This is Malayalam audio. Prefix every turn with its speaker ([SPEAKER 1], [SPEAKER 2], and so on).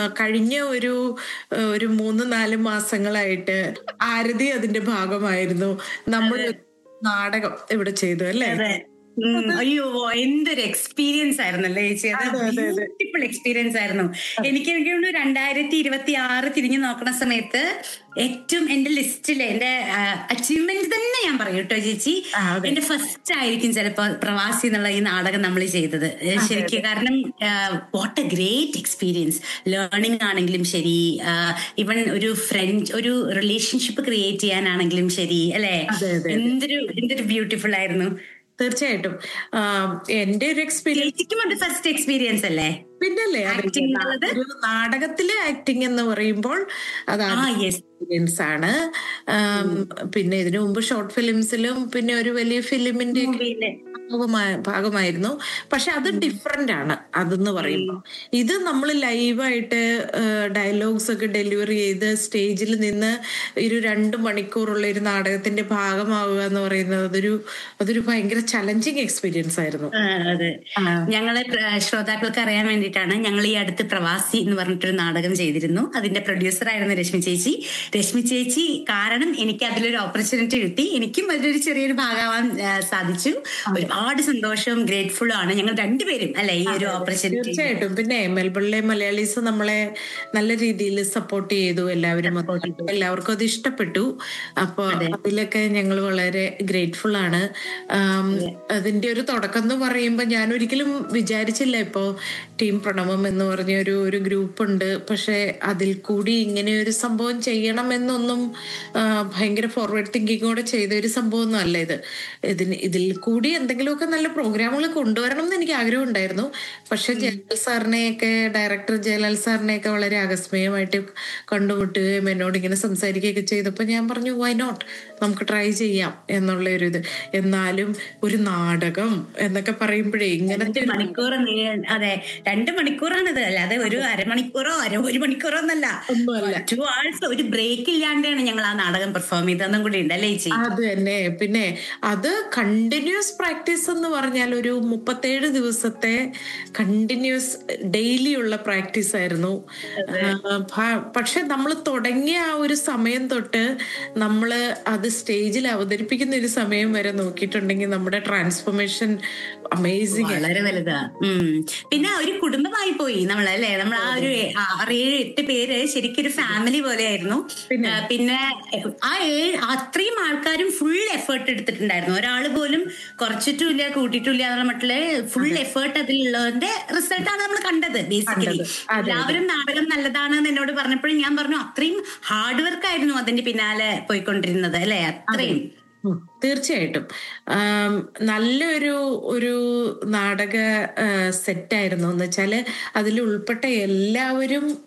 [SPEAKER 1] കഴിഞ്ഞ ഒരു ആ, ഒരു മൂന്ന് നാല് മാസങ്ങളായിട്ട് ആരതി അതിന്റെ ഭാഗമായിരുന്നു നമ്മൾ നാടകം ഇവിടെ ചെയ്തു അല്ലേ
[SPEAKER 2] അതെ ഉം, അയ്യോ എന്തൊരു എക്സ്പീരിയൻസ് ആയിരുന്നല്ലേ ചേച്ചി അത്
[SPEAKER 1] അതെ, അതെ, അതെ.
[SPEAKER 2] ബ്യൂട്ടിഫുൾ എക്സ്പീരിയൻസ് ആയിരുന്നു എനിക്ക് എനിക്ക് തോന്നുന്നു രണ്ടായിരത്തി ഇരുപത്തി ആറ് തിരിഞ്ഞു നോക്കുന്ന സമയത്ത് ഏറ്റവും എന്റെ ലിസ്റ്റില് എന്റെ അച്ചീവ്മെന്റ് തന്നെ ഞാൻ പറയും കേട്ടോ ചേച്ചി
[SPEAKER 1] ആ, അതെ.
[SPEAKER 2] എന്റെ ഫസ്റ്റ് ആയിരിക്കും ചിലപ്പോ പ്രവാസി എന്നുള്ള ഈ നാടകം നമ്മൾ ചെയ്തത് ഏ, ശരിക്കും കാരണം what a great experience learning ആണെങ്കിലും ശരി ഇവൻ ഒരു ഫ്രണ്ട് ഒരു റിലേഷൻഷിപ്പ് ക്രിയേറ്റ് ചെയ്യാനാണെങ്കിലും ശരി അല്ലെ
[SPEAKER 1] അതെ, അതെ, അതെ.
[SPEAKER 2] എന്തൊരു എന്തൊരു ബ്യൂട്ടിഫുൾ ആയിരുന്നു
[SPEAKER 1] തീർച്ചയായിട്ടും ആ, എന്റെ ഒരു എക്സ്പീരിയൻസ്
[SPEAKER 2] ചേച്ചിക്കും അത് ഫസ്റ്റ് എക്സ്പീരിയൻസ് അല്ലേ
[SPEAKER 1] പിന്നല്ലേ അത്
[SPEAKER 2] Acting എന്നുള്ളത്?
[SPEAKER 1] ഒരു നാടകത്തിലെ ആക്ടിങ് എന്ന് പറയുമ്പോൾ അത്
[SPEAKER 2] ആ യെസ്
[SPEAKER 1] എക്സ്പീരിയൻസ് ആണ് ആം, പിന്നെ ഇതിനു മുമ്പ് ഷോർട്ട് ഫിലിംസിലും പിന്നെ ഒരു വലിയ ഫിലിമിന്റെ ഭാഗമായ- ഭാഗമായിരുന്നു പക്ഷെ അത് ഡിഫറെന്റ് ആണ് അതെന്ന് പറയുമ്പോൾ ഇത് നമ്മൾ ലൈവായിട്ട് ഡയലോഗ്സ് ഒക്കെ ഡെലിവറി ചെയ്ത് സ്റ്റേജിൽ നിന്ന് ഒരു രണ്ട് മണിക്കൂറുള്ള ഒരു നാടകത്തിന്റെ ഭാഗമാവുക എന്ന് പറയുന്നത് അതൊരു അതൊരു ഭയങ്കര ചലഞ്ചിങ് എക്സ്പീരിയൻസ് ആയിരുന്നു
[SPEAKER 2] അതെ ഞങ്ങള് പ്ര- ശ്രോതാക്കൾക്ക് അറിയാൻ വേണ്ടിയിട്ടാണ് ഞങ്ങൾ ഈ അടുത്ത് പ്രവാസി എന്ന് പറഞ്ഞിട്ടൊരു നാടകം ചെയ്തിരുന്നു അതിന്റെ പ്രൊഡ്യൂസർ ആയിരുന്നു രശ്മി ചേച്ചി രശ്മി ചേച്ചി കാരണം എനിക്ക് അതിലൊരു ഓപ്പർച്യൂണിറ്റി കിട്ടി എനിക്കും അതിലൊരു ചെറിയൊരു ഭാഗമാവാൻ ആ, സാധിച്ചു ഒരുപാട് സന്തോഷവും ഗ്രേറ്റ്ഫുള്ളും ആണ് ഞങ്ങൾ രണ്ടുപേരും അല്ലെ ഈ ഒരു ഓപ്പർച്യൂണിറ്റി
[SPEAKER 1] തീർച്ചയായിട്ടും പിന്നെ മെൽബണിലെ മലയാളീസ് നമ്മളെ നല്ല രീതിയിൽ സപ്പോർട്ട് ചെയ്തു എല്ലാവരും എല്ലാവർക്കും അത് ഇഷ്ടപ്പെട്ടു അപ്പൊ അതിലൊക്കെ ഞങ്ങൾ വളരെ ഗ്രേറ്റ്ഫുൾ ആണ് ആം, അതിന്റെ ഒരു തുടക്കം എന്ന് പറയുമ്പോൾ ഞാൻ ഒരിക്കലും വിചാരിച്ചില്ല ഇപ്പോ ടീം പ്രണവം എന്ന് പറഞ്ഞ ഒരു ഒരു ഗ്രൂപ്പ് ഉണ്ട് പക്ഷെ അതിൽ കൂടി ഇങ്ങനെ ഒരു സംഭവം ചെയ്യണം എന്നൊന്നും ആ, ഭയങ്കര ഫോർവേഡ് തിങ്കിങ്ങോടെ ചെയ്ത ഒരു സംഭവം ഒന്നും അല്ല ഇത് ഇതിന് ഇതിൽ കൂടി എന്തെങ്കിലുമൊക്കെ നല്ല പ്രോഗ്രാമുകൾ കൊണ്ടുവരണം എന്ന് എനിക്ക് ആഗ്രഹം ഉണ്ടായിരുന്നു പക്ഷെ ജയലാൽ സാറിനെയൊക്കെ ഡയറക്ടർ ജയലാൽ സാറിനെയൊക്കെ വളരെ ആകസ്മികമായിട്ട് കണ്ടുമുട്ടുകയും എന്നോട് ഇങ്ങനെ സംസാരിക്കുകയൊക്കെ ചെയ്തപ്പോൾ ഞാൻ പറഞ്ഞു വൈ നോട്ട് നമുക്ക് ട്രൈ ചെയ്യാം എന്നുള്ള ഒരു ഇത് എന്നാലും ഒരു നാടകം എന്നൊക്കെ പറയുമ്പോഴേ ഇങ്ങനത്തെ ഒരു
[SPEAKER 2] മണിക്കൂർ നീ- അതെ രണ്ട് മണിക്കൂറാണിത് അല്ലാതെ ഒരു അരമണിക്കൂറോ അര ഒരു മണിക്കൂറോ എന്നല്ല
[SPEAKER 1] ഒന്നുമല്ല
[SPEAKER 2] ടു ആഴ്സ് ഒരു ബ്രേക്ക് ഇല്ലാണ്ടാണ് ഞങ്ങൾ ആ നാടകം പെർഫോം ചെയ്തതെന്നും കൂടി ഉണ്ട് അല്ലേ ചേച്ചി
[SPEAKER 1] അത് തന്നെ പിന്നെ അത് കണ്ടിന്യൂസ് പ്രാക്ടീസ് എന്ന് പറഞ്ഞാൽ ഒരു മുപ്പത്തേഴ് ദിവസത്തെ കണ്ടിന്യൂസ് ഡെയിലി ഉള്ള പ്രാക്ടീസ് ആയിരുന്നു ആ, ഭ- പക്ഷെ നമ്മൾ തുടങ്ങിയ ആ ഒരു സമയം തൊട്ട് നമ്മൾ അത് സ്റ്റേജിൽ അവതരിപ്പിക്കുന്ന ഒരു സമയം വരെ നോക്കിയിട്ടുണ്ടെങ്കിൽ നമ്മുടെ ട്രാൻസ്ഫോർമേഷൻ അമേസിങ്
[SPEAKER 2] വളരെ വലുതാ ഉം. പിന്നെ ഒരു കുടുംബമായി പോയി നമ്മൾ അല്ലേ നമ്മൾ ആ ഒരു ആറേഴ് എട്ട് പേര് ശരിക്കും ഒരു ഫാമിലി പോലെയായിരുന്നു
[SPEAKER 1] പിന്നെ?
[SPEAKER 2] ആ, പിന്നെ ആ ഏഴ് അത്രയും ആൾക്കാരും ഫുൾ എഫേർട്ട് എടുത്തിട്ടുണ്ടായിരുന്നു ഒരാൾ പോലും കുറച്ചിട്ടുമില്ല കൂട്ടിയിട്ടില്ല എന്നുള്ള മട്ടില് ഫുൾ എഫേർട്ട് അതിലുള്ളതിന്റെ റിസൾട്ടാണ് നമ്മൾ കണ്ടത് ബേസിക്കലി
[SPEAKER 1] കണ്ടത്. അതെ, അതെ.
[SPEAKER 2] എല്ലാവരും നാടകം നല്ലതാണ് എന്ന് എന്നോട് പറഞ്ഞപ്പോഴും ഞാൻ പറഞ്ഞു അത്രയും ഹാർഡ് വർക്ക് ആയിരുന്നു അതിന്റെ പിന്നാലെ പോയിക്കൊണ്ടിരുന്നത് അല്ലെ അത്രയും
[SPEAKER 1] ഉം, തീർച്ചയായിട്ടും ആം, നല്ലൊരു ഒരു നാടക സെറ്റായിരുന്നു എന്ന് വെച്ചാല് അതിൽ ഉൾപ്പെട്ട എല്ലാവരും